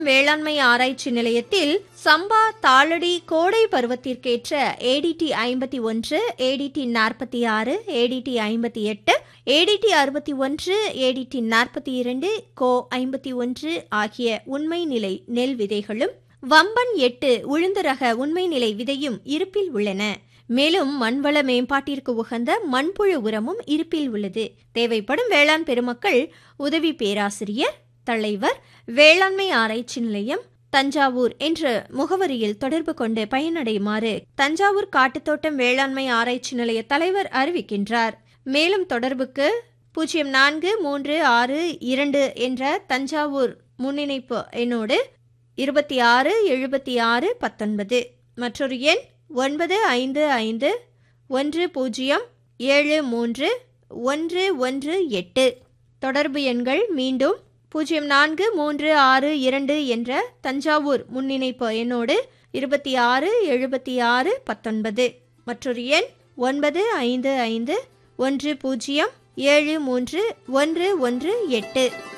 வேளாண்மை ஆராய்ச்சி நிலையத்தில் சம்பா தாளடி கோடை பருவத்திற்கேற்ற ஏடிடி ஐம்பத்தி ஒன்று ஏடிடி நாற்பத்தி ஆறு ஏடிடி ஐம்பத்தி எட்டு ஏடிடி அறுபத்தி ஒன்று ஏடிடி நாற்பத்தி இரண்டு கோ ஐம்பத்தி ஒன்று ஆகிய உண்மை நிலை நெல் விதைகளும் வம்பன் எட்டு உளுந்து ரக உண்மை நிலை விதையும் இருப்பில் உள்ளன மேலும் மண்வள மேம்பாட்டிற்கு உகந்த மண்புழு உரமும் இருப்பில் உள்ளது தேவைப்படும் வேளாண் பெருமக்கள் உதவி பேராசிரியர் தலைவர் வேளாண்மை ஆராய்ச்சி நிலையம் தஞ்சாவூர் என்ற முகவரியில் தொடர்பு கொண்டு பயனடையுமாறு தஞ்சாவூர் காட்டுத்தோட்டம் வேளாண்மை ஆராய்ச்சி நிலைய தலைவர் அறிவிக்கின்றார் மேலும் தொடர்புக்கு பூஜ்ஜியம் நான்கு மூன்று ஆறு இரண்டு என்ற தஞ்சாவூர் முன்னிணைப்பு எண்ணோடு இருபத்தி ஆறு எழுபத்தி ஆறு பத்தொன்பது மற்றொரு எண் ஒன்பது ஐந்து ஐந்து ஒன்று பூஜ்ஜியம் ஏழு மூன்று ஒன்று ஒன்று எட்டு தொடர்பு எண்கள் மீண்டும் பூஜ்ஜியம் நான்கு மூன்று ஆறு இரண்டு என்ற தஞ்சாவூர் முன்னிணைப்பு எண்ணோடு இருபத்தி ஆறு எழுபத்தி ஆறு பத்தொன்பது மற்றொரு எண் ஒன்பது ஐந்து ஐந்து ஒன்று பூஜ்ஜியம் ஏழு மூன்று ஒன்று ஒன்று எட்டு